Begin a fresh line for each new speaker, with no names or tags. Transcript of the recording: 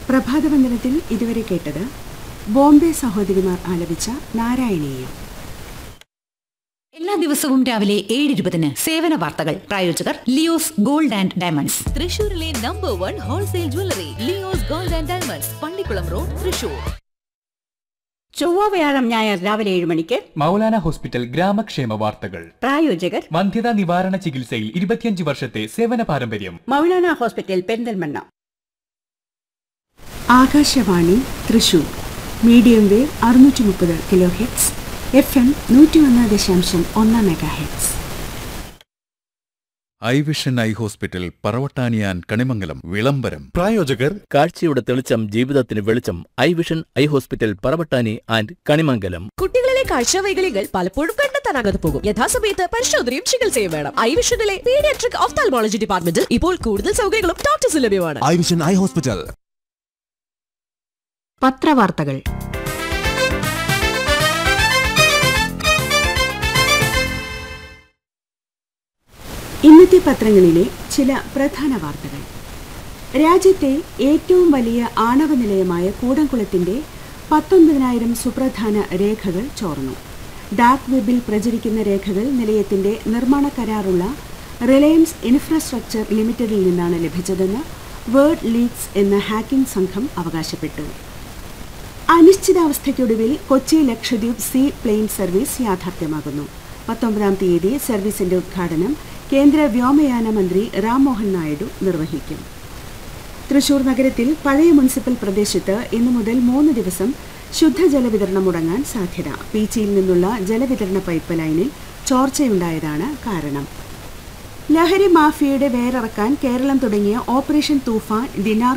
പ്രഭാതവന്ദനത്തിൽ ഇതുവരെ കേട്ടത് ബോംബെ സഹോദരിമാർ ആലപിച്ച നാരായണീയം
എല്ലാ ദിവസവും രാവിലെ ഏഴ് ഇരുപതിന് സേവന വാർത്തകൾ പ്രായോജകർ ലിയോസ് ഗോൾഡ് ആൻഡ് ഡയമണ്ട്സ്
തൃശൂരിലെ number one wholesale jewellery Leo's gold and diamonds Pallikkulam road Thrissur
ചൊവ്വ വ്യാഴം ഞായർ രാവിലെ ഏഴ് മണിക്ക്
മൗലാന ഹോസ്പിറ്റൽ ഗ്രാമക്ഷേമ വാർത്തകൾ
പ്രായോജകർ
വന്ധ്യതാ നിവാരണ ചികിത്സയിൽ ഇരുപത്തിയഞ്ച് വർഷത്തെ സേവന പാരമ്പര്യം
Moulana hospital Perinthalmanna
Akashvani Thrissur medium wave അറുന്നൂറ്റി മുപ്പത് കിലോ ഹെറ്റ്സ് എഫ് എം നൂറ്റി ഒന്ന് ദശാംശം ഒന്ന് mega hertz
eye vision eye hospital പറവട്ടാനിയാൻ കണിമംഗലം വിളംബരം
പ്രായോജകർ
കാഴ്ചയുടെ തെളിച്ചം ജീവിതത്തിന് വെളിച്ചം eye vision eye hospital Paravattani and Kanimangalam
കുട്ടികളിലെ കാഴ്ചവൈകല്യങ്ങൾ പലപ്പോഴും കണ്ടെത്താനാകാതെ പോകും യഥാസമയത്ത് പരിശോധനയും ചികിത്സയും വേണം ഐ വിഷനിലെ പീഡിയാട്രിക് ഓഫ്താൽമോളജി ഡിപ്പാർട്ട്മെന്റിൽ ഇപ്പോൾ കൂടുതൽ സൗകര്യങ്ങളും ഡോക്ടേഴ്സ് ലഭ്യമാണ്
ഐ വിഷൻ ഐ ഹോസ്പിറ്റൽ
പത്രവാർത്തകൾ
ഇന്നത്തെ പത്രങ്ങളിലെ ചില പ്രധാന വാർത്തകൾ രാജ്യത്തെ ഏറ്റവും വലിയ ആണവ നിലയമായ കൂടംകുളത്തിന്റെ പത്തൊൻപതിനായിരം സുപ്രധാന രേഖകൾ ചോർന്നു ഡാർക്ക് വെബിൽ പ്രചരിക്കുന്ന രേഖകൾ നിലയത്തിന്റെ നിർമ്മാണ കരാറുള്ള റിലയൻസ് ഇൻഫ്രാസ്ട്രക്ചർ ലിമിറ്റഡിൽ നിന്നാണ് ലഭിച്ചതെന്ന് വേർഡ് ലീഗ്സ് എന്ന ഹാക്കിംഗ് സംഘം അവകാശപ്പെട്ടു അനിശ്ചിതാവസ്ഥയ്ക്കൊടുവിൽ Kochi Lakshadweep sea plane service യാഥാർത്ഥ്യമാകുന്നു പത്തൊമ്പതാം തീയതി സർവീസിന്റെ ഉദ്ഘാടനം കേന്ദ്ര വ്യോമയാന മന്ത്രി രാംമോഹൻ നായിഡു നിർവഹിക്കും തൃശൂർ നഗരത്തിൽ പഴയ മുനിസിപ്പൽ പ്രദേശത്ത് ഇന്നു മുതൽ മൂന്ന് ദിവസം ശുദ്ധജല വിതരണം മുടങ്ങാൻ സാധ്യത പീച്ചിയിൽ നിന്നുള്ള ജലവിതരണ പൈപ്പ് ലൈനിൽ ചോർച്ചയുണ്ടായതാണ് കാരണം ലഹരി മാഫിയയുടെ വേരറക്കാൻ കേരളം തുടങ്ങിയ ഓപ്പറേഷൻ തൂഫാൻ ദിനാർ